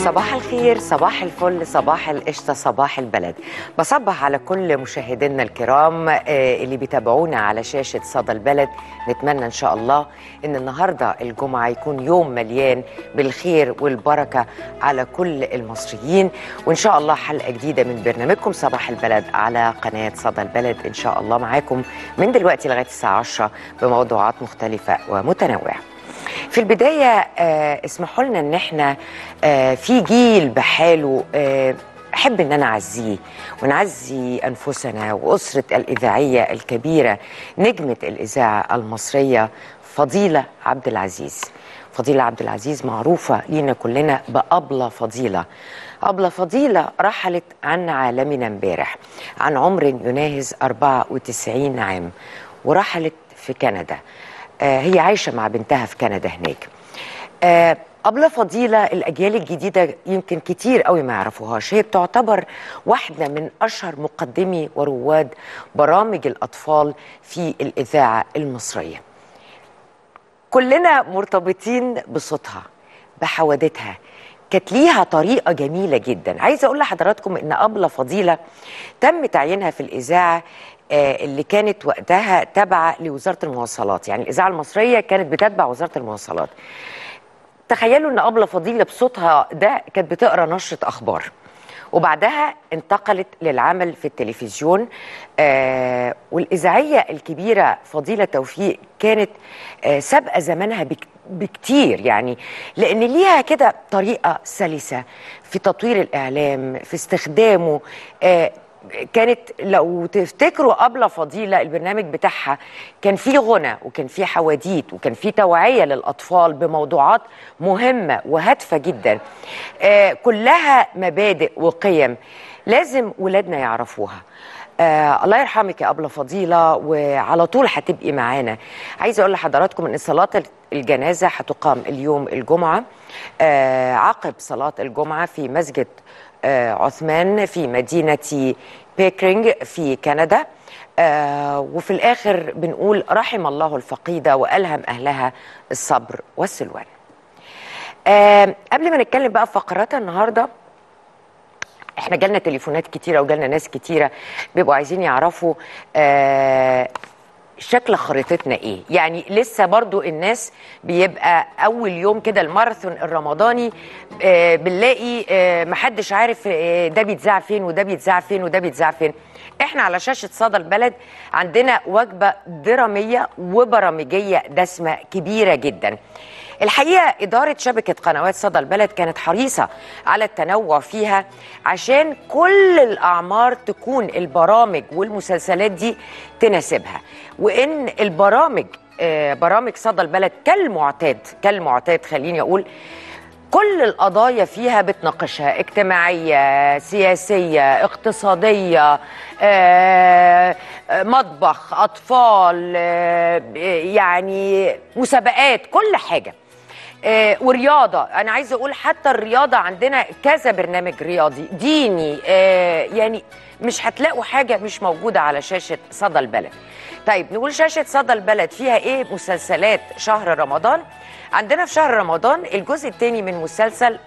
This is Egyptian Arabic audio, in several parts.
صباح الخير صباح الفل صباح القشطة صباح البلد بصبح على كل مشاهدينا الكرام آه، اللي بيتابعونا على شاشة صدى البلد نتمنى إن شاء الله إن النهاردة الجمعة يكون يوم مليان بالخير والبركة على كل المصريين وإن شاء الله حلقة جديدة من برنامجكم صباح البلد على قناة صدى البلد إن شاء الله معاكم من دلوقتي لغاية الساعة 10 بموضوعات مختلفة ومتنوعة في البداية آه، اسمحوا لنا ان احنا آه، في جيل بحاله آه، احب ان انا اعزيه ونعزي انفسنا واسره الاذاعيه الكبيره نجمه الاذاعه المصريه فضيله عبد العزيز فضيله عبد العزيز معروفه لينا كلنا بابله فضيله أبلة فضيلة رحلت عن عالمنا امبارح عن عمر يناهز 94 عام ورحلت في كندا آه، هي عايشة مع بنتها في كندا هناك آه، أبلة فضيلة الأجيال الجديدة يمكن كتير قوي ما يعرفوهاش هي بتعتبر واحدة من أشهر مقدمي ورواد برامج الأطفال في الإذاعة المصرية كلنا مرتبطين بصوتها بحوادثها كانت ليها طريقة جميلة جدا عايزة أقول لحضراتكم إن أبلة فضيلة تم تعيينها في الإذاعة آه، اللي كانت وقتها تابعة لوزارة المواصلات يعني الإذاعة المصرية كانت بتتبع وزارة المواصلات تخيلوا ان ابله فضيله بصوتها ده كانت بتقرا نشره اخبار وبعدها انتقلت للعمل في التلفزيون آه والاذاعيه الكبيره فضيله توفيق كانت آه سابقه زمانها بك بكتير يعني لان ليها كده طريقه سلسه في تطوير الاعلام في استخدامه آه كانت لو تفتكروا أبلة فضيلة البرنامج بتاعها كان فيه غنى وكان فيه حواديت وكان فيه توعية للأطفال بموضوعات مهمة وهادفة جدا آه كلها مبادئ وقيم لازم ولادنا يعرفوها آه الله يرحمك يا أبلة فضيلة وعلى طول هتبقي معانا عايزة أقول لحضراتكم إن صلاة الجنازة هتقام اليوم الجمعة آه عقب صلاة الجمعة في مسجد آه، عثمان في مدينة بيكرينج في كندا آه، وفي الآخر بنقول رحم الله الفقيدة وألهم أهلها الصبر والسلوان آه، قبل ما نتكلم بقى في فقرات النهارده احنا جالنا تليفونات كتيره وجالنا ناس كتيره بيبقوا عايزين يعرفوا آه شكل خريطتنا ايه يعني لسه برضو الناس بيبقى اول يوم كده الماراثون الرمضاني آه بنلاقي آه محدش عارف آه ده بيتذاع فين وده بيتذاع فين وده بيتذاع فين احنا على شاشة صدى البلد عندنا وجبة درامية وبرامجية دسمة كبيرة جدا الحقيقه اداره شبكه قنوات صدى البلد كانت حريصه على التنوع فيها عشان كل الاعمار تكون البرامج والمسلسلات دي تناسبها وان البرامج آه، برامج صدى البلد كالمعتاد كالمعتاد خليني اقول كل القضايا فيها بتناقشها اجتماعية سياسية اقتصادية آه، آه، مطبخ أطفال آه، يعني مسابقات كل حاجة آه، ورياضة أنا عايزة أقول حتى الرياضة عندنا كذا برنامج رياضي ديني آه، يعني مش هتلاقوا حاجة مش موجودة على شاشة صدى البلد طيب نقول شاشة صدى البلد فيها إيه مسلسلات شهر رمضان عندنا في شهر رمضان الجزء الثاني من مسلسل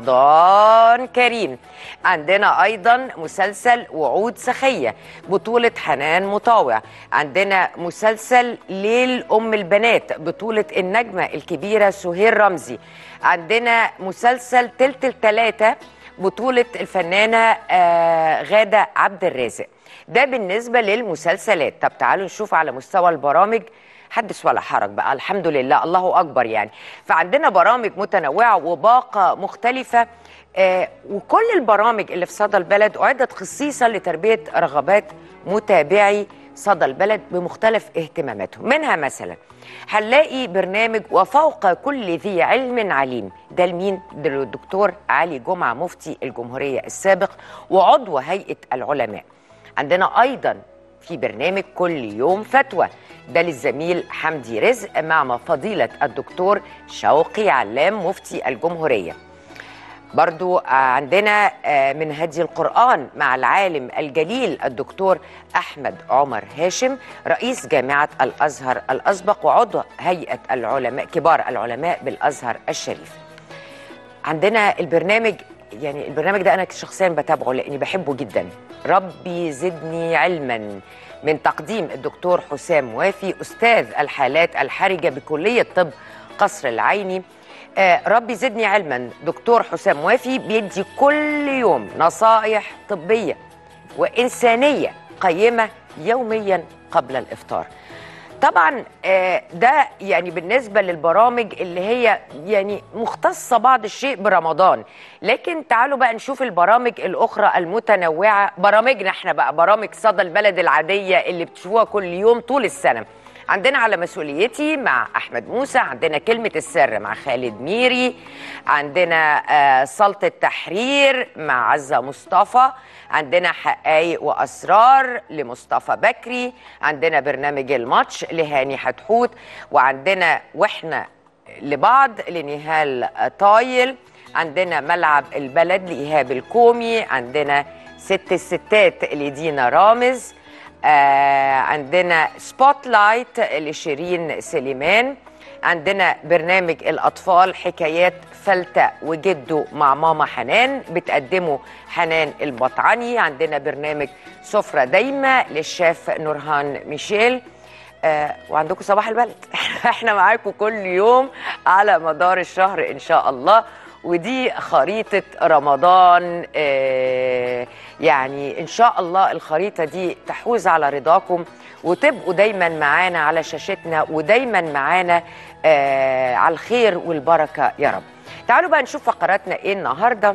رمضان كريم عندنا أيضا مسلسل وعود سخية بطولة حنان مطاوع عندنا مسلسل ليل أم البنات بطولة النجمة الكبيرة سهير رمزي عندنا مسلسل تلت التلاتة بطولة الفنانة آه، غادة عبد الرازق ده بالنسبة للمسلسلات طب تعالوا نشوف على مستوى البرامج حدث ولا حرج بقى الحمد لله الله أكبر يعني فعندنا برامج متنوعة وباقة مختلفة آه وكل البرامج اللي في صدى البلد أعدت خصيصا لتربية رغبات متابعي صدى البلد بمختلف اهتماماتهم منها مثلا هنلاقي برنامج وفوق كل ذي علم عليم ده لمين؟ ده للدكتور علي جمعة مفتي الجمهورية السابق وعضو هيئة العلماء عندنا أيضا في برنامج كل يوم فتوى ده للزميل حمدي رزق مع فضيلة الدكتور شوقي علام مفتي الجمهورية برضو عندنا من هدي القرآن مع العالم الجليل الدكتور أحمد عمر هاشم رئيس جامعة الأزهر الأسبق وعضو هيئة العلماء كبار العلماء بالأزهر الشريف عندنا البرنامج يعني البرنامج ده انا شخصيا بتابعه لاني بحبه جدا ربي زدني علما من تقديم الدكتور حسام وافي استاذ الحالات الحرجه بكليه طب قصر العيني آه ربي زدني علما دكتور حسام وافي بيدي كل يوم نصائح طبيه وانسانيه قيمه يوميا قبل الافطار طبعا آه، ده يعني بالنسبة للبرامج اللي هي يعني مختصة بعض الشيء برمضان لكن تعالوا بقى نشوف البرامج الأخرى المتنوعة برامجنا احنا بقى برامج صدى البلد العادية اللي بتشوفوها كل يوم طول السنة عندنا على مسؤوليتي مع احمد موسى عندنا كلمه السر مع خالد ميري عندنا آه، سلطه التحرير مع عزه مصطفى عندنا حقايق واسرار لمصطفى بكري عندنا برنامج الماتش لهاني حتحوت وعندنا واحنا لبعض لنهال طايل عندنا ملعب البلد لإيهاب الكومي عندنا ست الستات لدينا رامز آه عندنا سبوت لايت لشيرين سليمان عندنا برنامج الأطفال حكايات فلتة وجده مع ماما حنان بتقدمه حنان البطعني عندنا برنامج سفرة دايمة للشيف نورهان ميشيل آه وعندكم صباح البلد احنا معاكم كل يوم على مدار الشهر ان شاء الله ودي خريطة رمضان آه يعني إن شاء الله الخريطة دي تحوز على رضاكم وتبقوا دايما معانا على شاشتنا ودايما معانا آه على الخير والبركة يا رب تعالوا بقى نشوف فقراتنا إيه النهاردة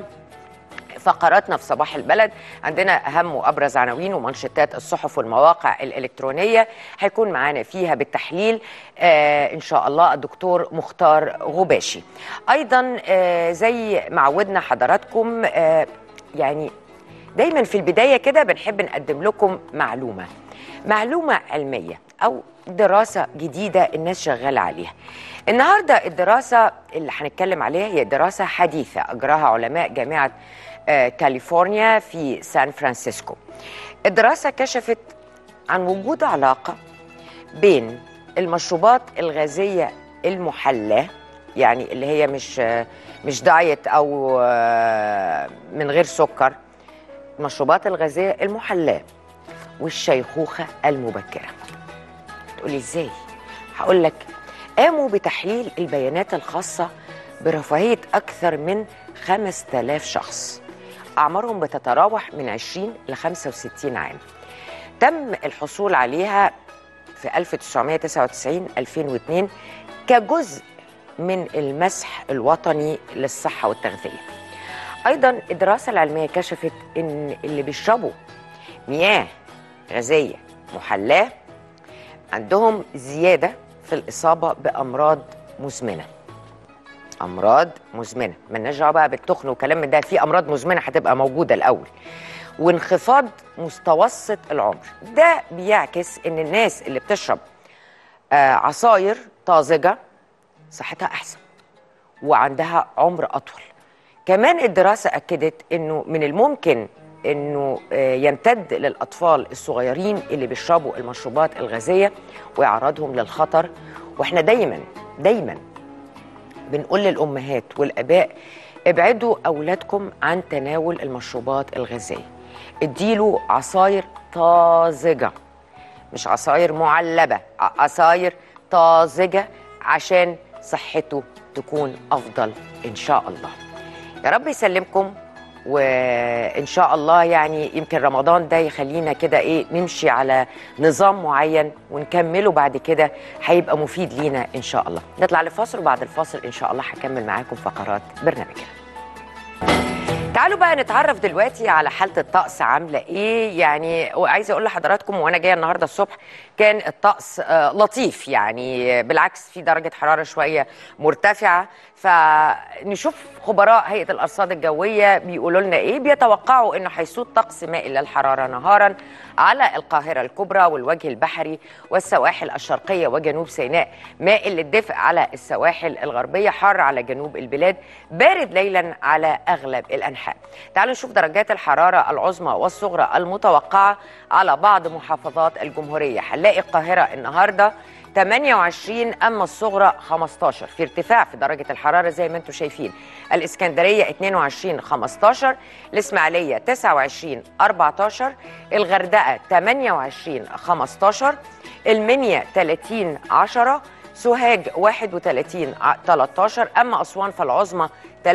فقراتنا في صباح البلد عندنا اهم وابرز عناوين ومنشطات الصحف والمواقع الالكترونيه هيكون معانا فيها بالتحليل آه ان شاء الله الدكتور مختار غباشي ايضا آه زي ما عودنا حضراتكم آه يعني دايما في البدايه كده بنحب نقدم لكم معلومه معلومه علميه او دراسه جديده الناس شغاله عليها النهارده الدراسه اللي هنتكلم عليها هي دراسه حديثه اجراها علماء جامعه آه، كاليفورنيا في سان فرانسيسكو الدراسة كشفت عن وجود علاقة بين المشروبات الغازية المحلاة يعني اللي هي مش آه، مش دايت أو آه، من غير سكر المشروبات الغازية المحلاة والشيخوخة المبكرة تقولي ازاي هقول لك قاموا بتحليل البيانات الخاصة برفاهية أكثر من 5000 شخص أعمارهم بتتراوح من 20 ل 65 عام تم الحصول عليها في 1999 2002 كجزء من المسح الوطني للصحة والتغذية أيضا الدراسة العلمية كشفت إن اللي بيشربوا مياه غازية محلاة عندهم زيادة في الإصابة بأمراض مزمنة امراض مزمنه مالناش دعوه بقى بالتخن وكلام من ده في امراض مزمنه هتبقى موجوده الاول وانخفاض متوسط العمر ده بيعكس ان الناس اللي بتشرب آه عصاير طازجه صحتها احسن وعندها عمر اطول كمان الدراسه اكدت انه من الممكن انه آه، يمتد للاطفال الصغيرين اللي بيشربوا المشروبات الغازيه ويعرضهم للخطر واحنا دايما دايما بنقول للامهات والاباء ابعدوا اولادكم عن تناول المشروبات الغازيه اديله عصاير طازجه مش عصاير معلبه ع- عصاير طازجه عشان صحته تكون افضل ان شاء الله يا رب يسلمكم وان شاء الله يعني يمكن رمضان ده يخلينا كده ايه نمشي على نظام معين ونكمله بعد كده هيبقى مفيد لينا ان شاء الله نطلع لفاصل وبعد الفاصل ان شاء الله هكمل معاكم فقرات برنامجنا تعالوا بقى نتعرف دلوقتي على حالة الطقس عاملة ايه يعني وعايزة اقول لحضراتكم وانا جاية النهاردة الصبح كان الطقس آه، لطيف يعني بالعكس في درجة حرارة شوية مرتفعة فنشوف خبراء هيئة الأرصاد الجوية بيقولوا لنا ايه بيتوقعوا انه هيسود طقس مائل للحرارة نهارا على القاهرة الكبرى والوجه البحري والسواحل الشرقية وجنوب سيناء مائل للدفء على السواحل الغربية حار على جنوب البلاد بارد ليلا على أغلب الأنحاء تعالوا نشوف درجات الحرارة العظمى والصغرى المتوقعة على بعض محافظات الجمهورية هنلاقي القاهرة النهاردة 28 اما الصغرى 15 في ارتفاع في درجه الحراره زي ما انتم شايفين الاسكندريه 22 15 الاسماعيليه 29 14 الغردقه 28 15 المنيا 30 10 سوهاج 31 ع- 13 اما اسوان فالعظمى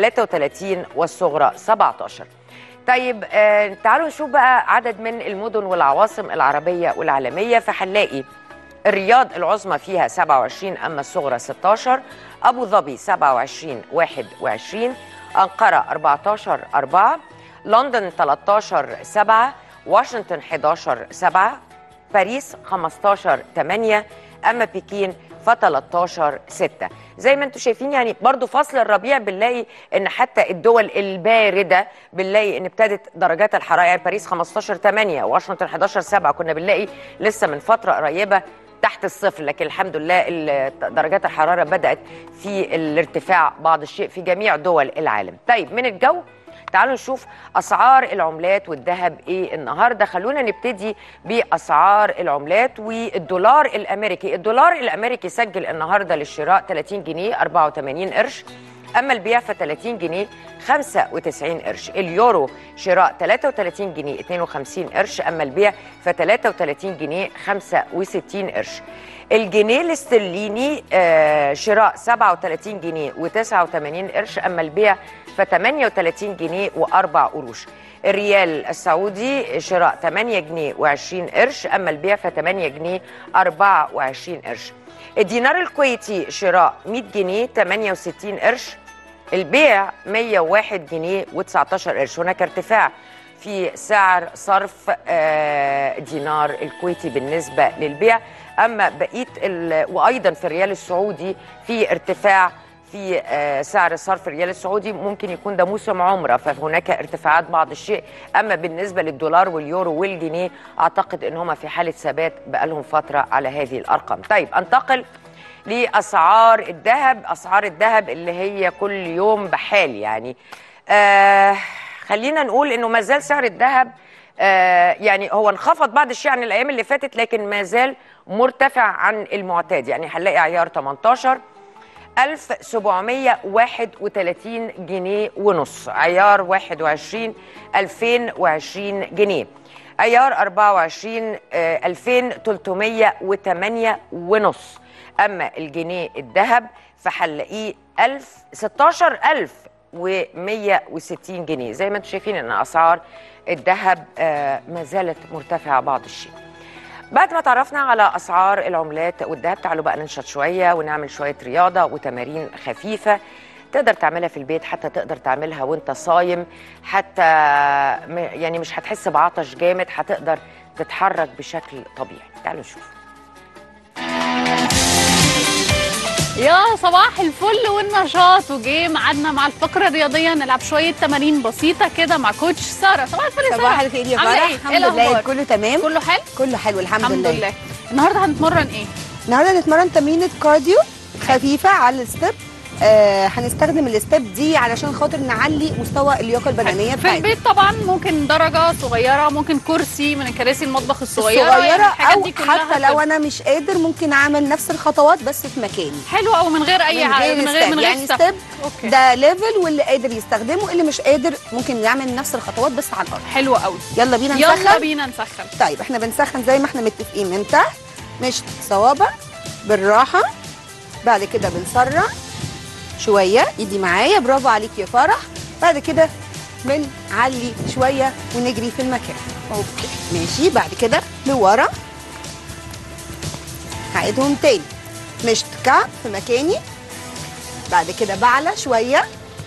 33 والصغرى 17 طيب آه تعالوا نشوف بقى عدد من المدن والعواصم العربيه والعالميه فهنلاقي الرياض العظمى فيها 27 اما الصغرى 16 ابو ظبي 27 21 انقره 14 4 لندن 13 7 واشنطن 11 7 باريس 15 8 اما بكين ف 13 6 زي ما انتم شايفين يعني برضو فصل الربيع بنلاقي ان حتى الدول البارده بنلاقي ان ابتدت درجات الحراره يعني باريس 15 8 واشنطن 11 7 كنا بنلاقي لسه من فتره قريبه تحت الصفر لكن الحمد لله ال- درجات الحراره بدات في الارتفاع بعض الشيء في جميع دول العالم طيب من الجو تعالوا نشوف اسعار العملات والذهب ايه النهارده خلونا نبتدي باسعار العملات والدولار الامريكي الدولار الامريكي سجل النهارده للشراء 30 جنيه 84 قرش اما البيع ف 30 جنيه 95 قرش اليورو شراء 33 جنيه 52 قرش اما البيع ف 33 جنيه 65 قرش الجنيه الاسترليني آه، شراء 37 جنيه و89 قرش اما البيع ف 38 جنيه و4 قروش الريال السعودي شراء 8 جنيه و20 قرش اما البيع ف 8 جنيه 24 قرش الدينار الكويتي شراء 100 جنيه 68 قرش البيع 101 جنيه و19 قرش هناك ارتفاع في سعر صرف آه، دينار الكويتي بالنسبة للبيع أما بقية ال- وأيضا في الريال السعودي في ارتفاع في آه، سعر صرف الريال السعودي ممكن يكون ده موسم عمرة فهناك ارتفاعات بعض الشيء أما بالنسبة للدولار واليورو والجنيه أعتقد أن هما في حالة ثبات بقالهم فترة على هذه الأرقام طيب أنتقل لاسعار الذهب اسعار الذهب اللي هي كل يوم بحال يعني آه خلينا نقول انه ما زال سعر الذهب آه يعني هو انخفض بعض الشيء عن الايام اللي فاتت لكن ما زال مرتفع عن المعتاد يعني هنلاقي عيار 18 1731 جنيه ونص عيار 21 2020 جنيه عيار 24 آه، 2308 ونص اما الجنيه الذهب فهنلاقيه 1000 16160 جنيه زي ما انتم شايفين ان اسعار الذهب آه، ما زالت مرتفعه بعض الشيء بعد ما تعرفنا على اسعار العملات والذهب تعالوا بقى ننشط شويه ونعمل شويه رياضه وتمارين خفيفه تقدر تعملها في البيت حتى تقدر تعملها وانت صايم حتى م- يعني مش هتحس بعطش جامد هتقدر تتحرك بشكل طبيعي تعالوا نشوف يا صباح الفل والنشاط وجه ميعادنا مع الفقره الرياضيه نلعب شويه تمارين بسيطه كده مع كوتش ساره صباح الفل يا صباح ساره الخير يا عاملة فرح ايه؟ الحمد ايه لله الاخبار كله تمام كله حلو كله حلو الحمد, الحمد لله النهارده هنتمرن ايه النهارده هنتمرن تمرينه كارديو خفيفه على الستيب آه هنستخدم الستيب دي علشان خاطر نعلي مستوى اللياقه البدنيه في بتاعتنا البيت طبعا ممكن درجه صغيره ممكن كرسي من كراسي المطبخ الصغيره صغيره يعني الحاجات او دي كلها حتى لو كده. انا مش قادر ممكن اعمل نفس الخطوات بس في مكاني حلو قوي من غير اي من حاجه غير من غير ستيب. من غير يعني ستيب. ستيب اوكي ده ليفل واللي قادر يستخدمه اللي مش قادر ممكن يعمل نفس الخطوات بس على الارض حلو قوي يلا بينا يلا نسخن بينا نسخن طيب احنا بنسخن زي ما احنا متفقين من تحت مش صوابع بالراحه بعد كده بنسرع شويه ايدي معايا برافو عليك يا فرح بعد كده بنعلي شويه ونجري في المكان اوكي ماشي بعد كده لورا هعيدهم تاني مش كعب في مكاني بعد كده بعلى شويه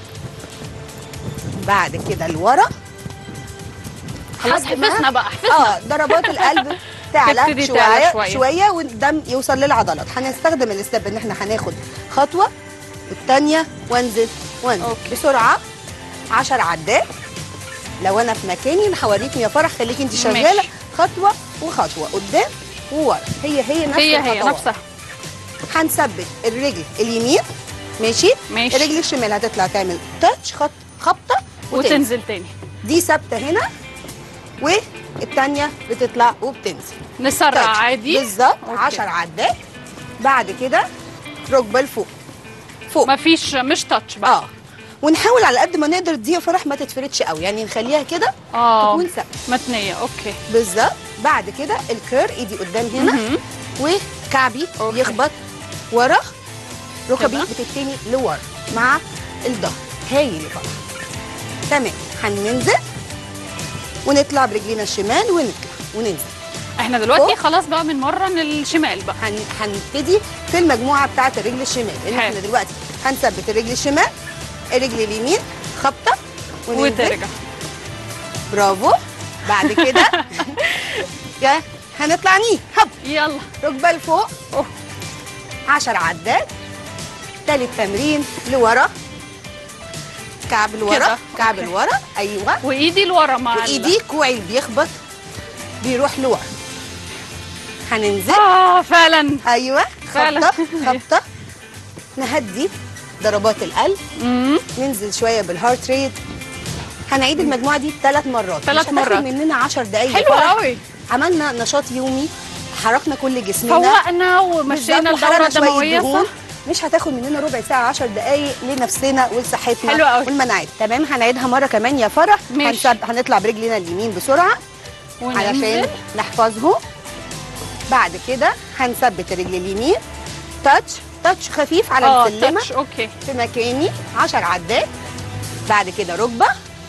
بعد كده لورا خلاص لحد ما- حفظنا بقى حفظنا اه ضربات القلب تعلى تبتدي تعلى شويه شوية. شويه والدم يوصل للعضلات هنستخدم الستيب ان احنا هناخد خطوه والثانيه وانزل وانزل أوكي. بسرعه 10 عدات لو انا في مكاني انا هوريكم يا فرح خليكي انت شغاله ماشي. خطوه وخطوه قدام وورا هي هي نفس هي هي الخطوات. نفسها هنثبت الرجل اليمين ماشي ماشي. الرجل الشمال هتطلع تعمل تاتش خط خبطه وتنزل وتنزل تاني دي ثابته هنا والتانيه بتطلع وبتنزل نسرع تاتش. عادي بالظبط أوكي. 10 عدات بعد كده ركبه لفوق فوق مفيش مش تاتش بقى اه ونحاول على قد ما نقدر دي فرح ما تتفردش قوي يعني نخليها كده اه تكون ثابته متنيه اوكي بالظبط بعد كده الكير ايدي قدام هنا مهم. وكعبي أوكي. يخبط ورا ركبي كده. بتتني لورا مع الظهر هايل يا فرح تمام هننزل ونطلع برجلينا الشمال ونطلع وننزل احنا دلوقتي فوق. خلاص بقى بنمرن الشمال بقى هن... هنبتدي في المجموعه بتاعه الرجل الشمال لان حلو. احنا دلوقتي هنثبت الرجل الشمال الرجل اليمين خبطه وننزل وترجع برافو بعد كده يا هنطلع نيه هب يلا ركبه لفوق أوه. 10 عدات تالت تمرين لورا كعب لورا كده. كعب أوكي. لورا ايوه وايدي لورا مع ال- وايدي كوعي اللي بيخبط بيروح لورا هننزل اه فعلا ايوه فعلا. خبطه خبطه نهدي ضربات القلب امم ننزل شويه بالهارت ريت هنعيد المجموعه دي ثلاث مرات ثلاث مش هتاخد مرات. مننا 10 دقايق حلو فرح. قوي عملنا نشاط يومي حركنا كل جسمنا فوقنا ومشينا بالظبط، الدوره وحرقنا شوية الدمويه دهون. صح مش هتاخد مننا ربع ساعه 10 دقايق لنفسنا ولصحتنا حلو قوي. والمناعات تمام هنعيدها مره كمان يا فرح ماشي. هنسب... هنطلع برجلنا اليمين بسرعه علشان وننزل نحفظهم بعد كده هنثبت الرجل اليمين تاتش تاتش خفيف على اه السلمه تاتش اوكي في مكاني 10 عدات بعد كده ركبه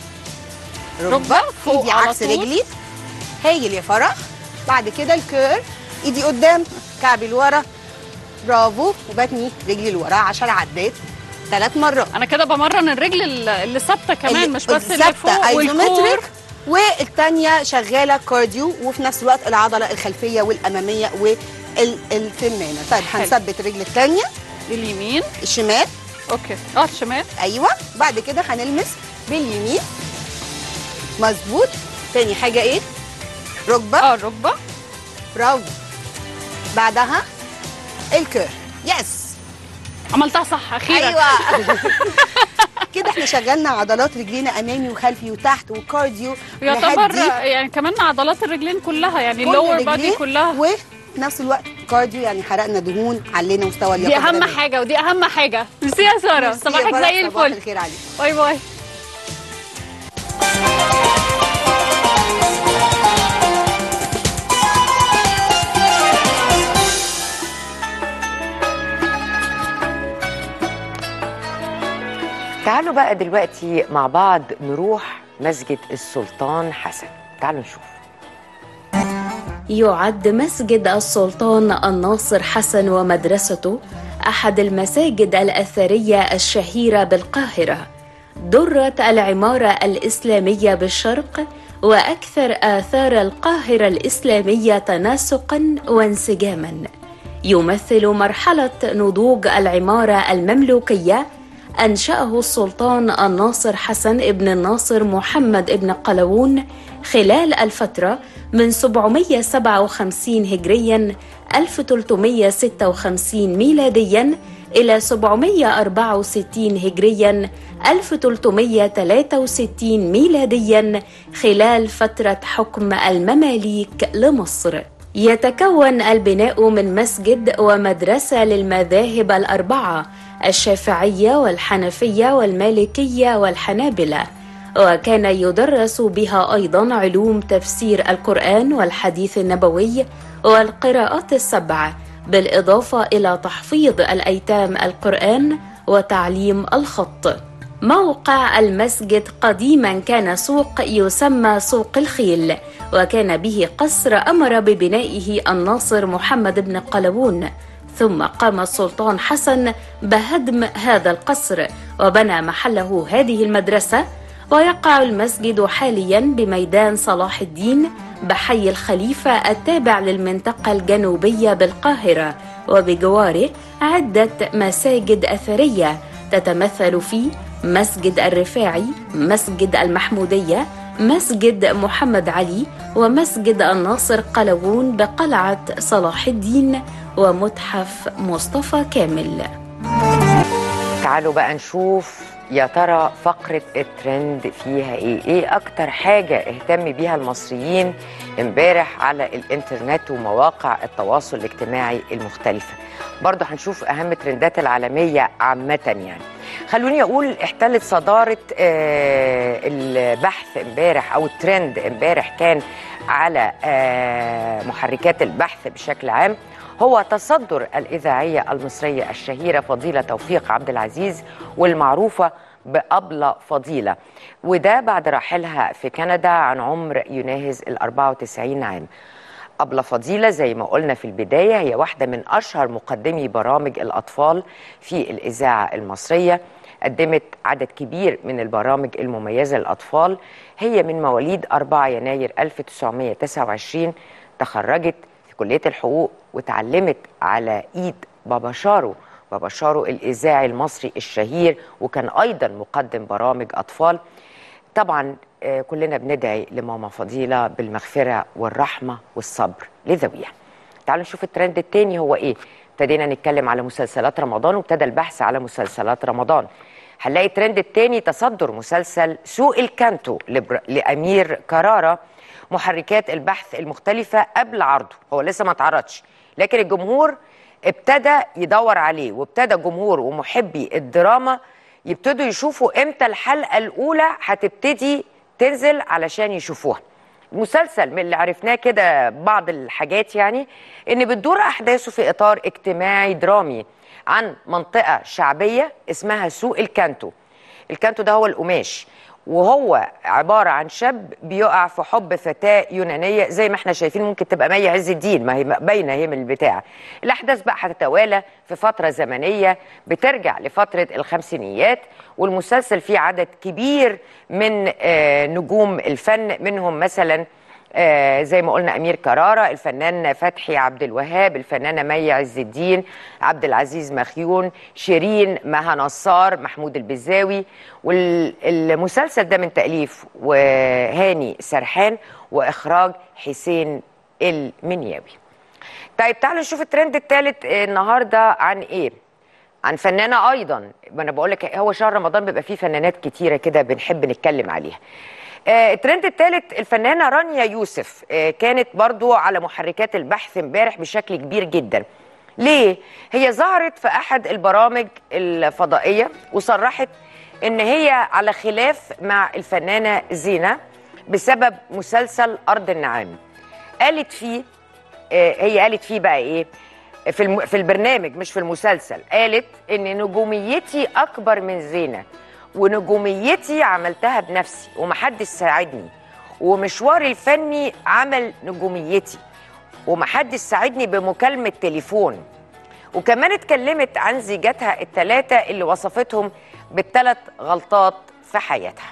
ركبة فوق ايدي على عكس طول. رجلي هايل يا فرح بعد كده الكير ايدي قدام كعبي لورا برافو وبتني رجلي لورا 10 عدات ثلاث مرات انا كده بمرن الرجل ال- اللي ثابته كمان مش بس اللي الثابتة فوق والكور ايزومتريك والثانيه شغاله كارديو وفي نفس الوقت العضله الخلفيه والاماميه والسمانه طيب حلو. هنثبت الرجل الثانيه اليمين الشمال اوكي اه الشمال ايوه بعد كده هنلمس باليمين مظبوط تاني حاجه ايه ركبه اه الركبه برافو بعدها الكير يس عملتها صح اخيرا ايوه كده احنا شغلنا عضلات رجلينا امامي وخلفي وتحت وكارديو يعتبر نهدي يعني كمان عضلات الرجلين كلها يعني كل اللور بادي رجلين كلها وفي نفس الوقت كارديو يعني حرقنا دهون علينا مستوى دي اللياقه اهم البدنية. حاجه ودي اهم حاجه ميرسي يا ساره ميرسي يا صباحك فرح، زي صباح الفل الخير عليك باي باي تعالوا بقى دلوقتي مع بعض نروح مسجد السلطان حسن تعالوا نشوف يعد مسجد السلطان الناصر حسن ومدرسته احد المساجد الاثريه الشهيره بالقاهره دره العماره الاسلاميه بالشرق واكثر اثار القاهره الاسلاميه تناسقا وانسجاما يمثل مرحله نضوج العماره المملوكيه أنشأه السلطان الناصر حسن ابن الناصر محمد ابن قلاوون خلال الفترة من 757 هجريا 1356 ميلاديا إلى 764 هجريا 1363 ميلاديا خلال فترة حكم المماليك لمصر يتكون البناء من مسجد ومدرسة للمذاهب الأربعة الشافعية والحنفية والمالكية والحنابلة وكان يدرس بها أيضا علوم تفسير القرآن والحديث النبوي والقراءات السبع بالإضافة إلى تحفيظ الأيتام القرآن وتعليم الخط موقع المسجد قديما كان سوق يسمى سوق الخيل وكان به قصر امر ببنائه الناصر محمد بن قلاوون ثم قام السلطان حسن بهدم هذا القصر وبنى محله هذه المدرسه ويقع المسجد حاليا بميدان صلاح الدين بحي الخليفه التابع للمنطقه الجنوبيه بالقاهره وبجواره عده مساجد اثريه تتمثل في مسجد الرفاعي مسجد المحموديه مسجد محمد علي ومسجد الناصر قلاوون بقلعه صلاح الدين ومتحف مصطفى كامل تعالوا بقى نشوف يا ترى فقرة الترند فيها ايه؟ ايه اكتر حاجة اهتم بيها المصريين امبارح على الانترنت ومواقع التواصل الاجتماعي المختلفة برضه هنشوف اهم الترندات العالمية عامة يعني خلوني اقول احتلت صدارة آه البحث امبارح او الترند امبارح كان على آه محركات البحث بشكل عام هو تصدر الإذاعية المصرية الشهيرة فضيلة توفيق عبد العزيز والمعروفة بأبلة فضيلة وده بعد رحيلها في كندا عن عمر يناهز ال 94 عام أبلة فضيلة زي ما قلنا في البداية هي واحدة من أشهر مقدمي برامج الأطفال في الإذاعة المصرية قدمت عدد كبير من البرامج المميزة للأطفال هي من مواليد 4 يناير 1929 تخرجت في كلية الحقوق وتعلمت على إيد بابا شارو بابا شارو الإذاعي المصري الشهير وكان أيضا مقدم برامج أطفال طبعا آه، كلنا بندعي لماما فضيلة بالمغفرة والرحمة والصبر لذويها تعالوا نشوف الترند التاني هو إيه ابتدينا نتكلم على مسلسلات رمضان وابتدى البحث على مسلسلات رمضان هنلاقي الترند التاني تصدر مسلسل سوق الكانتو لبر... لأمير كرارة محركات البحث المختلفة قبل عرضه هو لسه ما اتعرضش لكن الجمهور ابتدى يدور عليه وابتدى جمهور ومحبي الدراما يبتدوا يشوفوا امتى الحلقة الأولى هتبتدي تنزل علشان يشوفوها مسلسل من اللي عرفناه كده بعض الحاجات يعني ان بتدور احداثه في اطار اجتماعي درامي عن منطقه شعبيه اسمها سوق الكانتو الكانتو ده هو القماش وهو عباره عن شاب بيقع في حب فتاه يونانيه زي ما احنا شايفين ممكن تبقى مي عز الدين ما هي باينه هي من البتاع الاحداث بقى هتتوالى في فتره زمنيه بترجع لفتره الخمسينيات والمسلسل فيه عدد كبير من آه، نجوم الفن منهم مثلا آه، زي ما قلنا امير كراره الفنان فتحي عبد الوهاب الفنانه مي عز الدين عبد العزيز مخيون شيرين مها نصار محمود البزاوي والمسلسل ده من تاليف وهاني سرحان واخراج حسين المنياوي طيب تعالوا نشوف الترند الثالث النهارده عن ايه عن فنانه ايضا ما انا بقول لك هو شهر رمضان بيبقى فيه فنانات كتيره كده بنحب نتكلم عليها آه، الترند الثالث الفنانه رانيا يوسف آه، كانت برضو على محركات البحث امبارح بشكل كبير جدا ليه هي ظهرت في احد البرامج الفضائيه وصرحت ان هي على خلاف مع الفنانه زينه بسبب مسلسل ارض النعام قالت فيه آه، هي قالت فيه بقى ايه في الم... في البرنامج مش في المسلسل قالت ان نجوميتي اكبر من زينه ونجوميتي عملتها بنفسي ومحدش ساعدني ومشواري الفني عمل نجوميتي ومحدش ساعدني بمكالمة تليفون وكمان اتكلمت عن زيجاتها الثلاثة اللي وصفتهم بالثلاث غلطات في حياتها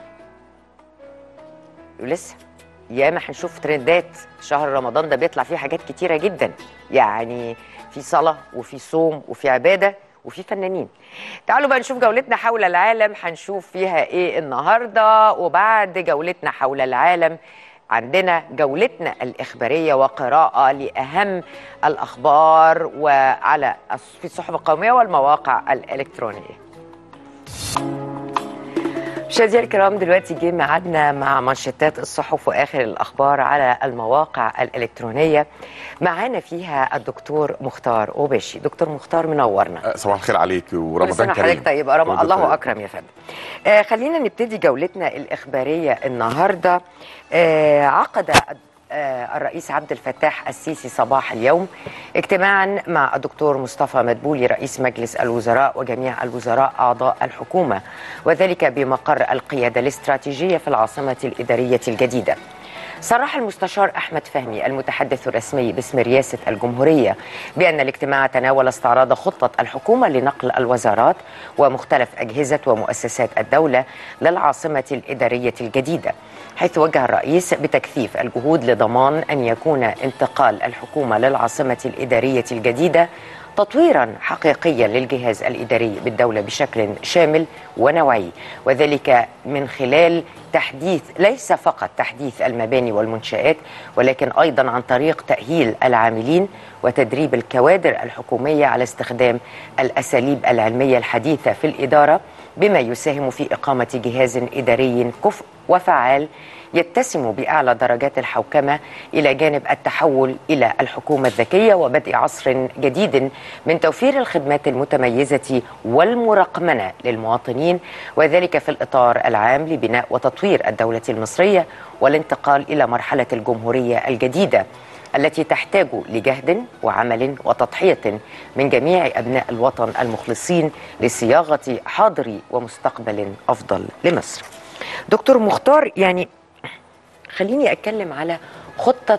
ولسه ياما هنشوف ترندات شهر رمضان ده بيطلع فيه حاجات كتيرة جدا يعني في صلاة وفي صوم وفي عبادة وفي فنانين تعالوا بقى نشوف جولتنا حول العالم هنشوف فيها ايه النهارده وبعد جولتنا حول العالم عندنا جولتنا الإخبارية وقراءة لأهم الأخبار وعلى في الصحف القومية والمواقع الإلكترونية مشاهدينا الكرام دلوقتي جه ميعادنا مع منشطات الصحف واخر الاخبار على المواقع الالكترونيه معانا فيها الدكتور مختار اوباشي دكتور مختار منورنا صباح الخير عليك كل ورمضان سنة كريم حضرتك طيب رم... وأنت الله طيب. اكرم يا فندم آه خلينا نبتدي جولتنا الاخباريه النهارده آه عقد آه الرئيس عبد الفتاح السيسي صباح اليوم اجتماعا مع الدكتور مصطفى مدبولي رئيس مجلس الوزراء وجميع الوزراء اعضاء الحكومه وذلك بمقر القياده الاستراتيجيه في العاصمه الاداريه الجديده صرح المستشار احمد فهمي المتحدث الرسمي باسم رئاسه الجمهوريه بان الاجتماع تناول استعراض خطه الحكومه لنقل الوزارات ومختلف اجهزه ومؤسسات الدوله للعاصمه الاداريه الجديده حيث وجه الرئيس بتكثيف الجهود لضمان ان يكون انتقال الحكومه للعاصمه الاداريه الجديده تطويرا حقيقيا للجهاز الاداري بالدوله بشكل شامل ونوعي وذلك من خلال تحديث ليس فقط تحديث المباني والمنشآت ولكن ايضا عن طريق تاهيل العاملين وتدريب الكوادر الحكوميه على استخدام الاساليب العلميه الحديثه في الاداره بما يساهم في إقامة جهاز إداري كفء وفعال يتسم بأعلى درجات الحوكمة إلى جانب التحول إلى الحكومة الذكية وبدء عصر جديد من توفير الخدمات المتميزة والمرقمنة للمواطنين وذلك في الإطار العام لبناء وتطوير الدولة المصرية والانتقال إلى مرحلة الجمهورية الجديدة التي تحتاج لجهد وعمل وتضحية من جميع أبناء الوطن المخلصين لصياغة حاضر ومستقبل أفضل لمصر دكتور مختار يعني خليني أتكلم على خطة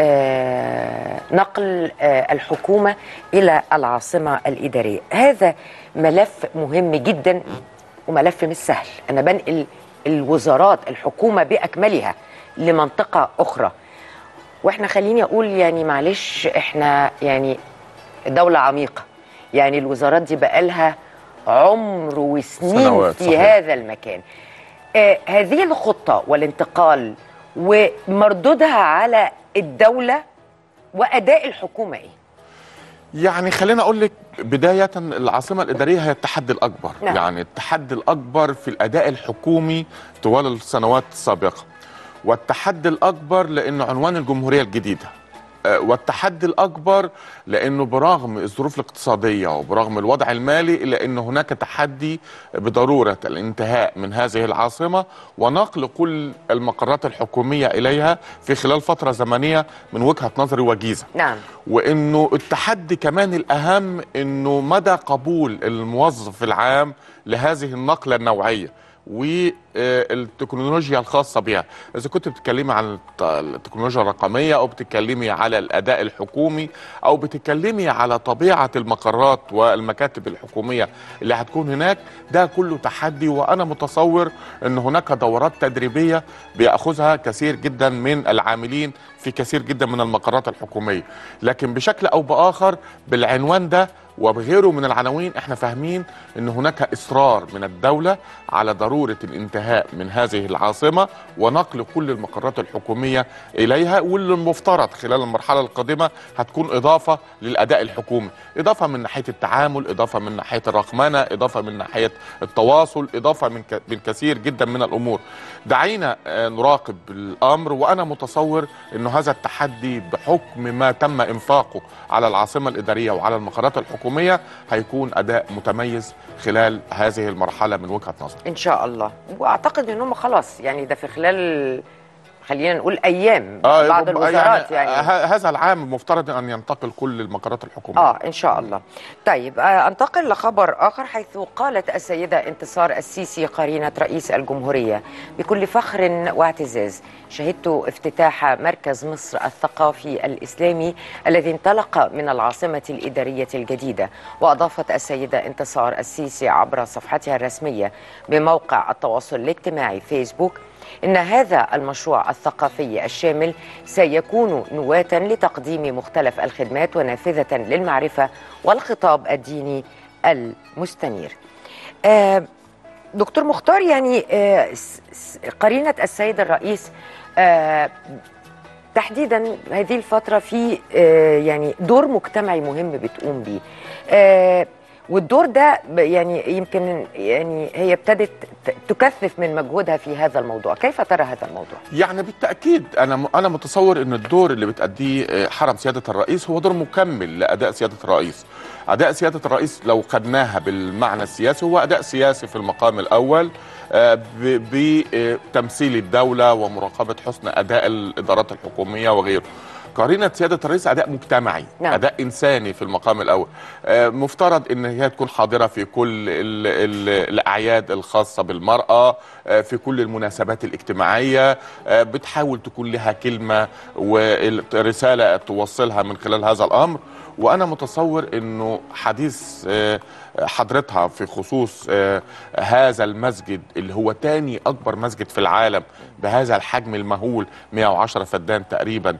آه، نقل آه، الحكومة إلى العاصمة الإدارية هذا ملف مهم جدا وملف مش سهل أنا بنقل الوزارات الحكومة بأكملها لمنطقة أخرى واحنا خليني اقول يعني معلش احنا يعني دولة عميقة يعني الوزارات دي بقالها عمر وسنين سنوات، في صحيح. هذا المكان آه هذه الخطة والانتقال ومردودها على الدولة وأداء الحكومة إيه؟ يعني خلينا اقول لك بدايه العاصمه الاداريه هي التحدي الاكبر نعم. يعني التحدي الاكبر في الاداء الحكومي طوال السنوات السابقه والتحدي الاكبر لانه عنوان الجمهوريه الجديده آه، والتحدي الاكبر لانه برغم الظروف الاقتصاديه وبرغم الوضع المالي الا ان هناك تحدي بضروره الانتهاء من هذه العاصمه ونقل كل المقرات الحكوميه اليها في خلال فتره زمنيه من وجهه نظري وجيزه نعم وانه التحدي كمان الاهم انه مدى قبول الموظف العام لهذه النقله النوعيه والتكنولوجيا الخاصة بها إذا كنت بتتكلمي عن الت- التكنولوجيا الرقمية أو بتتكلمي على الأداء الحكومي أو بتتكلمي على طبيعة المقرات والمكاتب الحكومية اللي هتكون هناك ده كله تحدي وأنا متصور أن هناك دورات تدريبية بيأخذها كثير جدا من العاملين في كثير جدا من المقرات الحكومية لكن بشكل أو بآخر بالعنوان ده وبغيره من العناوين احنا فاهمين ان هناك اصرار من الدوله على ضروره الانتهاء من هذه العاصمه ونقل كل المقرات الحكوميه اليها واللي المفترض خلال المرحله القادمه هتكون اضافه للاداء الحكومي، اضافه من ناحيه التعامل، اضافه من ناحيه الرقمنه، اضافه من ناحيه التواصل، اضافه من ك- من كثير جدا من الامور. دعينا آه، نراقب الامر وانا متصور انه هذا التحدي بحكم ما تم انفاقه على العاصمه الاداريه وعلى المقرات الحكوميه هيكون اداء متميز خلال هذه المرحله من وجهه نظري. إن شاء الله وأعتقد إن هم خلاص يعني ده في خلال خلينا نقول أيام بعض يبقى الوزارات يعني, ه- هذا العام مفترض ان ينتقل كل المقرات الحكوميه. آه إن شاء الله طيب آه أنتقل لخبر آخر حيث قالت السيدة انتصار السيسي قرينة رئيس الجمهورية بكل فخر واعتزاز شهدت افتتاح مركز مصر الثقافي الإسلامي الذي انطلق من العاصمة الإدارية الجديدة وأضافت السيدة انتصار السيسي عبر صفحتها الرسمية بموقع التواصل الاجتماعي فيسبوك إن هذا المشروع الثقافي الشامل سيكون نواة لتقديم مختلف الخدمات ونافذة للمعرفة والخطاب الديني المستنير. آه، دكتور مختار يعني آه، س- س- قرينة السيد الرئيس آه، تحديدا هذه الفترة في آه، يعني دور مجتمعي مهم بتقوم بيه. آه، والدور ده ب- يعني يمكن يعني هي ابتدت ت- تكثف من مجهودها في هذا الموضوع، كيف ترى هذا الموضوع؟ يعني بالتاكيد انا انا متصور ان الدور اللي بتاديه آه، حرم سياده الرئيس هو دور مكمل لاداء سياده الرئيس. اداء سياده الرئيس لو خدناها بالمعنى السياسي هو اداء سياسي في المقام الاول آه، ب- بتمثيل الدوله ومراقبه حسن اداء الادارات الحكوميه وغيره. قرينة سيادة الرئيس أداء مجتمعي نعم. أداء إنساني في المقام الأول آه، مفترض أن هي تكون حاضرة في كل ال ال الأعياد الخاصة بالمرأة آه، في كل المناسبات الاجتماعية آه، بتحاول تكون لها كلمة ورسالة توصلها من خلال هذا الأمر وأنا متصور أنه حديث آه، حضرتها في خصوص آه، هذا المسجد اللي هو تاني أكبر مسجد في العالم بهذا الحجم المهول 110 فدان تقريبا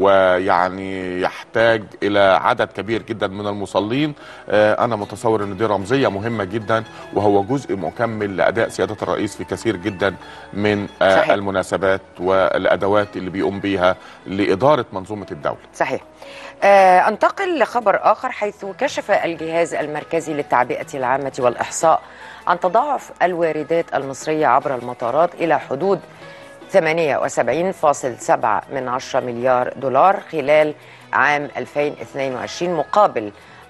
ويعني يحتاج إلى عدد كبير جدا من المصلين آه، أنا متصور أن دي رمزية مهمة جدا وهو جزء مكمل لأداء سيادة الرئيس في كثير جدا من آه، صحيح. المناسبات والأدوات اللي بيقوم بيها لإدارة منظومة الدولة صحيح آه، انتقل لخبر آخر حيث كشف الجهاز المركزي للتعبئة العامة والإحصاء عن تضاعف الواردات المصرية عبر المطارات إلى حدود 78.7 من 10 مليار دولار خلال عام 2022 مقابل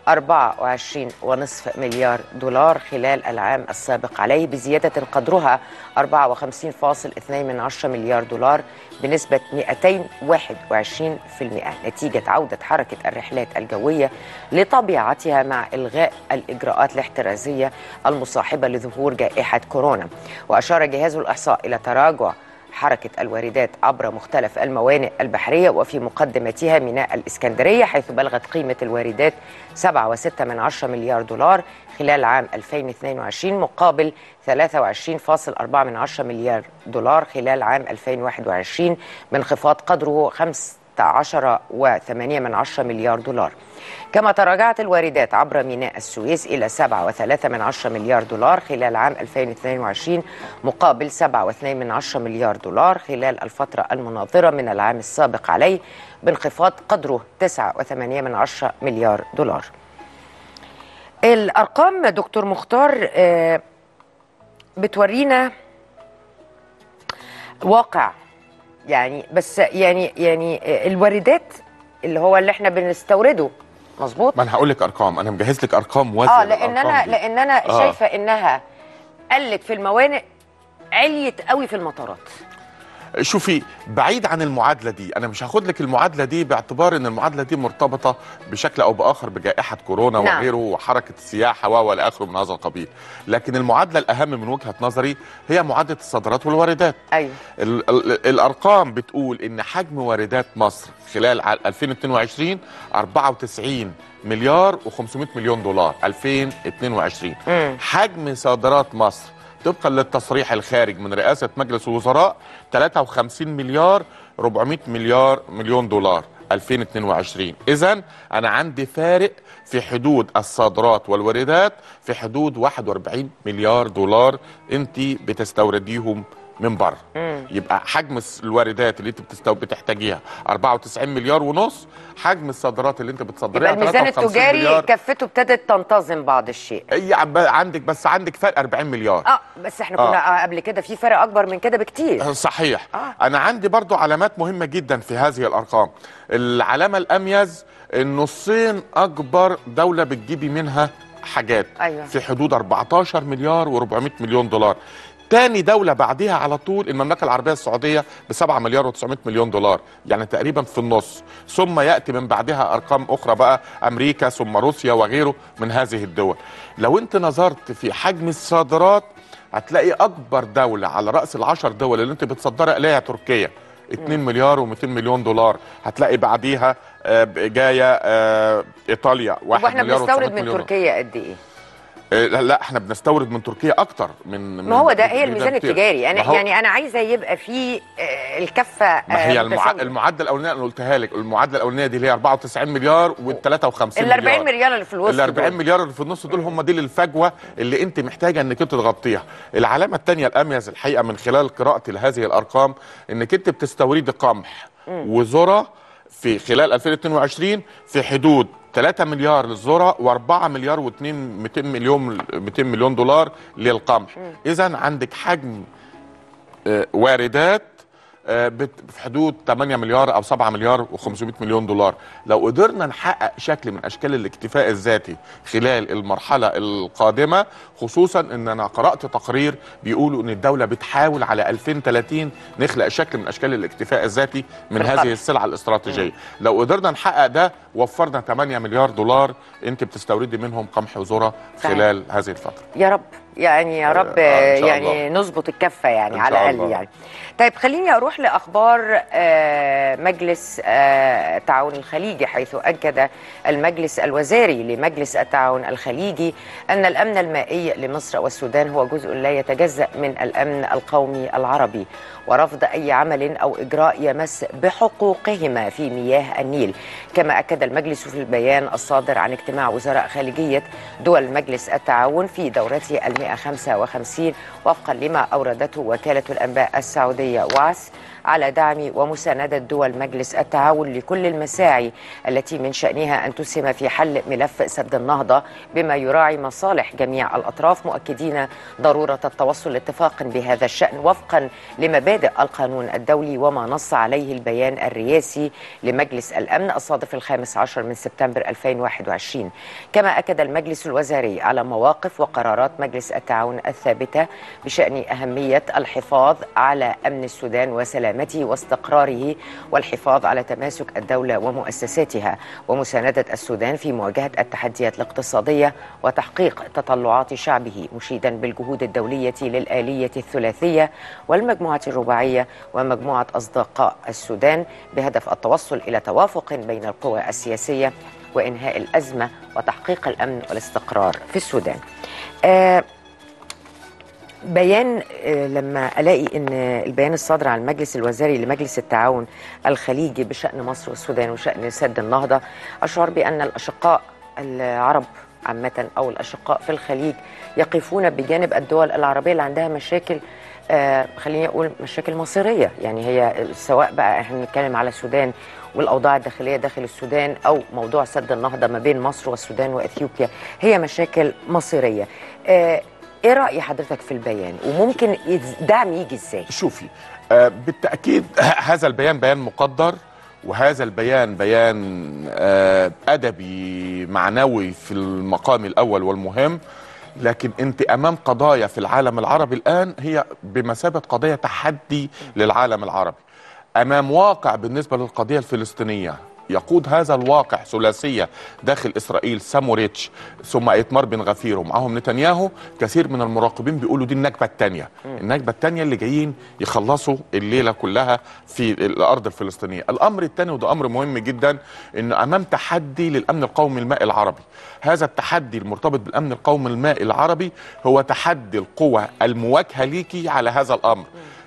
24.5 مليار دولار خلال العام السابق عليه بزيادة قدرها 54.2 من 10 مليار دولار بنسبة 221% نتيجة عودة حركة الرحلات الجوية لطبيعتها مع إلغاء الإجراءات الاحترازية المصاحبة لظهور جائحة كورونا وأشار جهاز الإحصاء إلى تراجع حركة الواردات عبر مختلف الموانئ البحرية وفي مقدمتها ميناء الإسكندرية حيث بلغت قيمة الواردات 7.6 من 10 مليار دولار خلال عام 2022 مقابل 23.4 من 10 مليار دولار خلال عام 2021 بانخفاض قدره 15.8 من 10 مليار دولار كما تراجعت الواردات عبر ميناء السويس إلى 7.3 من 10 مليار دولار خلال عام 2022 مقابل 7.2 من 10 مليار دولار خلال الفترة المناظرة من العام السابق عليه بانخفاض قدره 9.8 من 10 مليار دولار الأرقام دكتور مختار آه، بتورينا واقع يعني بس يعني يعني آه، الواردات اللي هو اللي احنا بنستورده مظبوط ما انا هقول لك ارقام انا مجهز لك ارقام موازيه اه لان للأرقام انا دي. لان انا آه. شايفه انها قلت في الموانئ عليت قوي في المطارات شوفي بعيد عن المعادله دي انا مش هاخد لك المعادله دي باعتبار ان المعادله دي مرتبطه بشكل او باخر بجائحه كورونا نعم. وغيره وحركه السياحه و والى اخره من هذا القبيل لكن المعادله الاهم من وجهه نظري هي معادله الصادرات والواردات ايوه ال ال الارقام بتقول ان حجم واردات مصر خلال ع- 2022 94 مليار و500 مليون دولار 2022 مم. حجم صادرات مصر طبقا للتصريح الخارج من رئاسه مجلس الوزراء 53 مليار 400 مليار مليون دولار 2022 اذا انا عندي فارق في حدود الصادرات والواردات في حدود 41 مليار دولار انت بتستورديهم من بره يبقى حجم الس- الواردات اللي انت بتستو... بتحتاجيها 94 مليار ونص حجم الصادرات اللي انت بتصدريها يبقى الميزان 53 التجاري مليار. كفته ابتدت تنتظم بعض الشيء هي عب- عندك بس عندك فرق 40 مليار اه بس احنا كنا آه. قبل كده في فرق اكبر من كده بكتير صحيح آه. انا عندي برضو علامات مهمه جدا في هذه الارقام العلامه الاميز ان الصين اكبر دوله بتجيبي منها حاجات أيوة. في حدود 14 مليار و400 مليون دولار تاني دولة بعديها على طول المملكة العربية السعودية ب 7 مليار و900 مليون دولار يعني تقريبا في النص ثم يأتي من بعدها أرقام أخرى بقى أمريكا ثم روسيا وغيره من هذه الدول لو أنت نظرت في حجم الصادرات هتلاقي أكبر دولة على رأس العشر دول اللي أنت بتصدرها إليها تركيا 2 مليار و200 مليون دولار هتلاقي بعديها آه، جايه آه، ايطاليا 1 واحنا مليار بنستورد و900 من مليون تركيا قد ايه آه، لا لا احنا بنستورد من تركيا اكتر من ما هو ده من- هي من الميزان كتير. التجاري ما انا هو- يعني انا عايزه يبقى في آه، الكفه ما هي آه، المع... متساوية. المعدل الاولانيه انا قلتها لك المعادله الاولانيه دي اللي هي 94 مليار وال 53 ال مليار 40 مليار اللي في الوسط ال 40 دول. مليار اللي في النص دول هم دي الفجوه اللي انت محتاجه انك انت تغطيها العلامه الثانيه الاميز الحقيقه من خلال قراءتي لهذه الارقام انك انت بتستوردي قمح وذره في خلال 2022 في حدود 3 مليار للذره و4 مليار و2 200 مليون 200 مليون دولار للقمح اذا عندك حجم آه، واردات آه، بت- في حدود 8 مليار او 7 مليار و500 مليون دولار لو قدرنا نحقق شكل من اشكال الاكتفاء الذاتي خلال المرحله القادمه خصوصا ان انا قرات تقرير بيقولوا ان الدوله بتحاول على 2030 نخلق شكل من اشكال الاكتفاء الذاتي من بالقمح. هذه السلعه الاستراتيجيه لو قدرنا نحقق ده وفرنا 8 مليار دولار انت بتستوردي منهم قمح وذره صحيح. خلال هذه الفتره يا رب يعني يا رب آه، إن شاء يعني نظبط الكفه يعني إن على شاء الاقل الله. يعني طيب خليني اروح لاخبار آه، مجلس آه، التعاون الخليجي حيث اكد المجلس الوزاري لمجلس التعاون الخليجي ان الامن المائي لمصر والسودان هو جزء لا يتجزا من الامن القومي العربي ورفض اي عمل او اجراء يمس بحقوقهما في مياه النيل كما اكد المجلس في البيان الصادر عن اجتماع وزراء خارجيه دول مجلس التعاون في دورته ال 155 وفقا لما اوردته وكاله الانباء السعوديه واس على دعم ومساندة دول مجلس التعاون لكل المساعي التي من شأنها أن تسهم في حل ملف سد النهضة بما يراعي مصالح جميع الأطراف مؤكدين ضرورة التوصل لاتفاق بهذا الشأن وفقا لمبادئ القانون الدولي وما نص عليه البيان الرئاسي لمجلس الأمن الصادف الخامس عشر من سبتمبر 2021 كما أكد المجلس الوزاري على مواقف وقرارات مجلس التعاون الثابتة بشأن أهمية الحفاظ على أمن السودان وسلامته واستقراره والحفاظ على تماسك الدولة ومؤسساتها ومساندة السودان في مواجهة التحديات الاقتصادية وتحقيق تطلعات شعبه مشيدا بالجهود الدولية للآلية الثلاثية والمجموعة الرباعية ومجموعة أصدقاء السودان بهدف التوصل إلى توافق بين القوى السياسية وإنهاء الأزمة وتحقيق الأمن والاستقرار في السودان آه بيان آه، لما الاقي ان البيان الصادر عن المجلس الوزاري لمجلس التعاون الخليجي بشان مصر والسودان وشان سد النهضه اشعر بان الاشقاء العرب عامه او الاشقاء في الخليج يقفون بجانب الدول العربيه اللي عندها مشاكل آه خليني اقول مشاكل مصيريه يعني هي سواء بقى احنا بنتكلم على السودان والاوضاع الداخليه داخل السودان او موضوع سد النهضه ما بين مصر والسودان واثيوبيا هي مشاكل مصيريه آه ايه راي حضرتك في البيان وممكن الدعم يجي ازاي شوفي آه بالتاكيد هذا البيان بيان مقدر وهذا البيان بيان آه ادبي معنوي في المقام الاول والمهم لكن انت امام قضايا في العالم العربي الان هي بمثابه قضيه تحدي للعالم العربي امام واقع بالنسبه للقضيه الفلسطينيه يقود هذا الواقع ثلاثيه داخل اسرائيل ساموريتش ثم ايتمار بن غفير ومعهم نتنياهو كثير من المراقبين بيقولوا دي النكبه الثانيه النكبه الثانيه اللي جايين يخلصوا الليله كلها في الارض الفلسطينيه الامر الثاني وده امر مهم جدا انه امام تحدي للامن القومي المائي العربي هذا التحدي المرتبط بالامن القومي المائي العربي هو تحدي القوى المواجهه ليكي على هذا الامر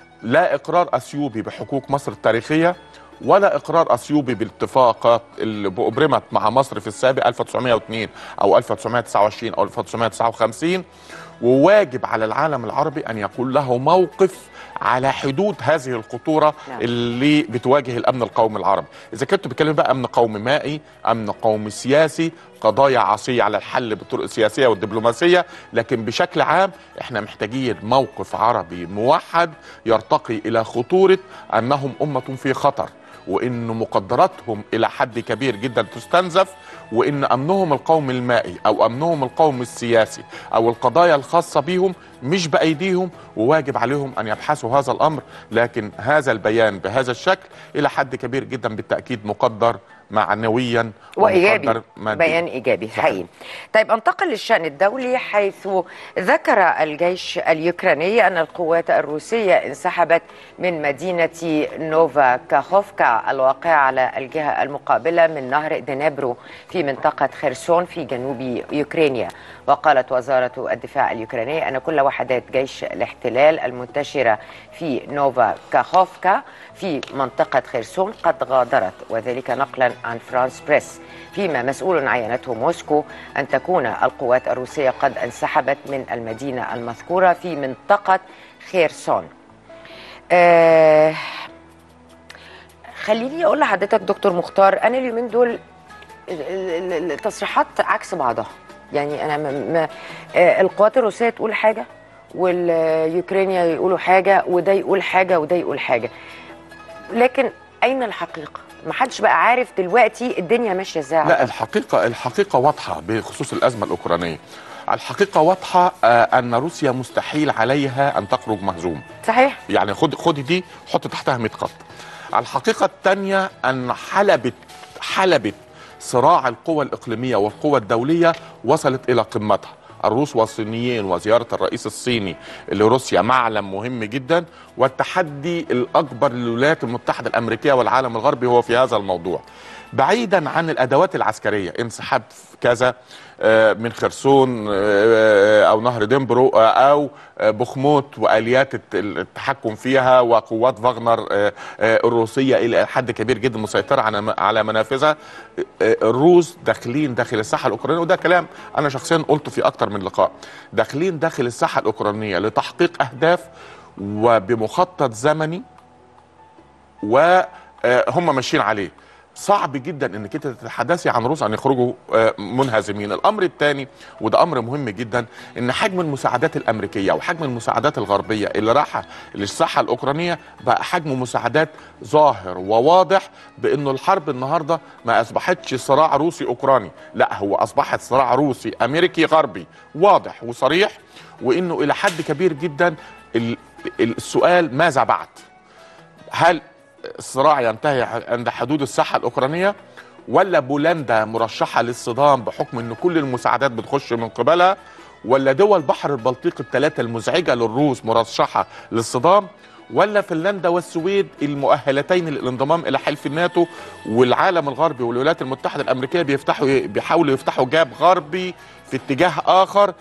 لا اقرار اثيوبي بحقوق مصر التاريخيه ولا اقرار اثيوبي بالاتفاقات اللي ابرمت مع مصر في السابق 1902 او 1929 او 1959 وواجب على العالم العربي ان يكون له موقف على حدود هذه الخطوره نعم. اللي بتواجه الامن القومي العربي اذا كنتوا بتتكلموا بقى امن قومي مائي امن قومي سياسي قضايا عصيه على الحل بالطرق السياسيه والدبلوماسيه لكن بشكل عام احنا محتاجين موقف عربي موحد يرتقي الى خطوره انهم امه في خطر وان مقدراتهم الى حد كبير جدا تستنزف وان امنهم القومي المائي او امنهم القومي السياسي او القضايا الخاصه بهم مش بايديهم وواجب عليهم ان يبحثوا هذا الامر لكن هذا البيان بهذا الشكل الى حد كبير جدا بالتاكيد مقدر معنويا وايجابي ومقدر مادياً. بيان ايجابي صحيح. حقيقي طيب انتقل للشان الدولي حيث ذكر الجيش اليوكراني ان القوات الروسيه انسحبت من مدينه نوفا كاخوفكا الواقعه على الجهه المقابله من نهر دنيبرو في منطقه خيرسون في جنوب يوكرانيا وقالت وزاره الدفاع اليوكرانيه ان كل وحدات جيش الاحتلال المنتشره في نوفا كاخوفكا في منطقه خيرسون قد غادرت وذلك نقلا عن فرانس بريس فيما مسؤول عينته موسكو أن تكون القوات الروسية قد انسحبت من المدينة المذكورة في منطقة خيرسون آه خليني أقول لحضرتك دكتور مختار أنا اليومين دول ال- ال- ال- التصريحات عكس بعضها يعني أنا ما ما آه القوات الروسية تقول حاجة واليوكرانيا يقولوا حاجة وده يقول حاجة وده يقول حاجة لكن أين الحقيقة؟ محدش بقى عارف دلوقتي الدنيا ماشية ازاي على لا الأرض. الحقيقة الحقيقة واضحة بخصوص الأزمة الأوكرانية الحقيقة واضحة آه، أن روسيا مستحيل عليها أن تخرج مهزوم صحيح يعني خد خدي دي حط تحتها 100 خط الحقيقة الثانية أن حلبة حلبة صراع القوى الإقليمية والقوى الدولية وصلت إلى قمتها الروس والصينيين وزيارة الرئيس الصيني لروسيا معلم مهم جدا والتحدي الأكبر للولايات المتحدة الأمريكية والعالم الغربي هو في هذا الموضوع بعيدا عن الأدوات العسكرية انسحاب كذا آه، من خرسون آه، أو نهر ديمبرو آه، أو آه، بخموت وآليات الت- التحكم فيها وقوات فاغنر آه، آه، الروسية إلى حد كبير جدا مسيطرة على على منافذها آه، الروس داخلين داخل الساحة الأوكرانية وده كلام أنا شخصيا قلته في أكتر من لقاء داخلين داخل الساحة الأوكرانية لتحقيق أهداف وبمخطط زمني وهم ماشيين عليه صعب جدا انك انت تتحدثي عن روسيا ان يخرجوا آه، منهزمين الامر الثاني وده امر مهم جدا ان حجم المساعدات الامريكيه وحجم المساعدات الغربيه اللي رايحه للساحه الاوكرانيه بقى حجم مساعدات ظاهر وواضح بانه الحرب النهارده ما اصبحتش صراع روسي اوكراني لا هو اصبحت صراع روسي امريكي غربي واضح وصريح وانه الى حد كبير جدا ال- السؤال ماذا بعد هل الصراع ينتهي عند حدود الساحه الاوكرانيه ولا بولندا مرشحه للصدام بحكم ان كل المساعدات بتخش من قبلها ولا دول بحر البلطيق الثلاثه المزعجه للروس مرشحه للصدام ولا فنلندا والسويد المؤهلتين للانضمام الى حلف الناتو والعالم الغربي والولايات المتحده الامريكيه بيفتحوا بيحاولوا يفتحوا جاب غربي في اتجاه اخر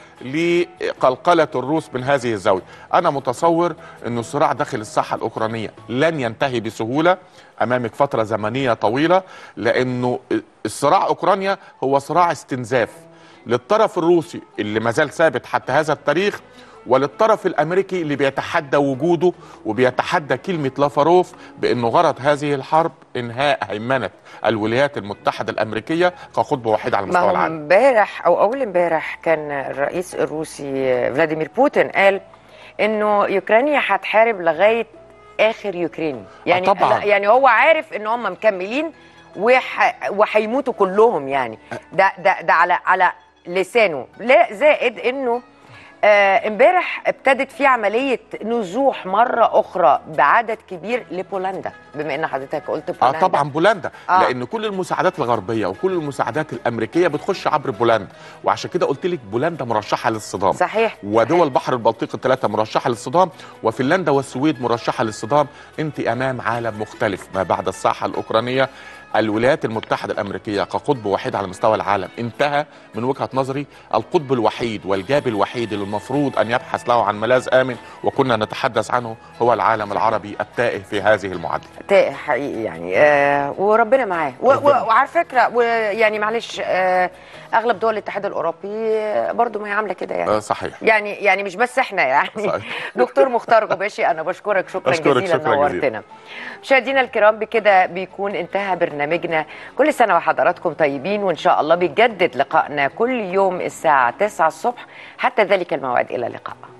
لقلقله الروس من هذه الزاويه انا متصور ان الصراع داخل الساحه الاوكرانيه لن ينتهي بسهوله امامك فتره زمنيه طويله لانه الصراع اوكرانيا هو صراع استنزاف للطرف الروسي اللي ما زال ثابت حتى هذا التاريخ وللطرف الامريكي اللي بيتحدى وجوده وبيتحدى كلمه لافاروف بانه غرض هذه الحرب انهاء هيمنه الولايات المتحده الامريكيه كقطب واحد على ما مستوى هو العالم امبارح او اول امبارح كان الرئيس الروسي فلاديمير بوتين قال انه يوكرانيا هتحارب لغايه اخر يوكراني يعني طبعاً. يعني هو عارف ان هم مكملين وح... وهيموتوا كلهم يعني ده ده ده على على لسانه لا زائد انه آه، امبارح ابتدت في عمليه نزوح مره اخرى بعدد كبير لبولندا بما ان حضرتك قلت اه بولندا طبعا بولندا آه. آه. لان كل المساعدات الغربيه وكل المساعدات الامريكيه بتخش عبر بولندا وعشان كده قلت لك بولندا مرشحه للصدام صحيح ودول بحر البلطيق الثلاثه مرشحه للصدام وفنلندا والسويد مرشحه للصدام انت امام عالم مختلف ما بعد الساحه الاوكرانيه الولايات المتحده الامريكيه كقطب واحد على مستوى العالم انتهى من وجهه نظري القطب الوحيد والجاب الوحيد اللي المفروض ان يبحث له عن ملاذ امن وكنا نتحدث عنه هو العالم العربي التائه في هذه المعادله تائه حقيقي يعني آه وربنا معاه و- و- ربنا. وعلى فكره ويعني معلش آه اغلب دول الاتحاد الاوروبي آه، برضو ما هي عامله كده يعني آه صحيح يعني يعني مش بس احنا يعني صحيح. دكتور مختار غباشي انا بشكرك شكرا أشكرك جزيلا شكراً نورتنا مشاهدينا الكرام بكده بيكون انتهى برنامجنا كل سنه وحضراتكم طيبين وان شاء الله بيجدد لقائنا كل يوم الساعه 9 الصبح حتى ذلك الموعد الى اللقاء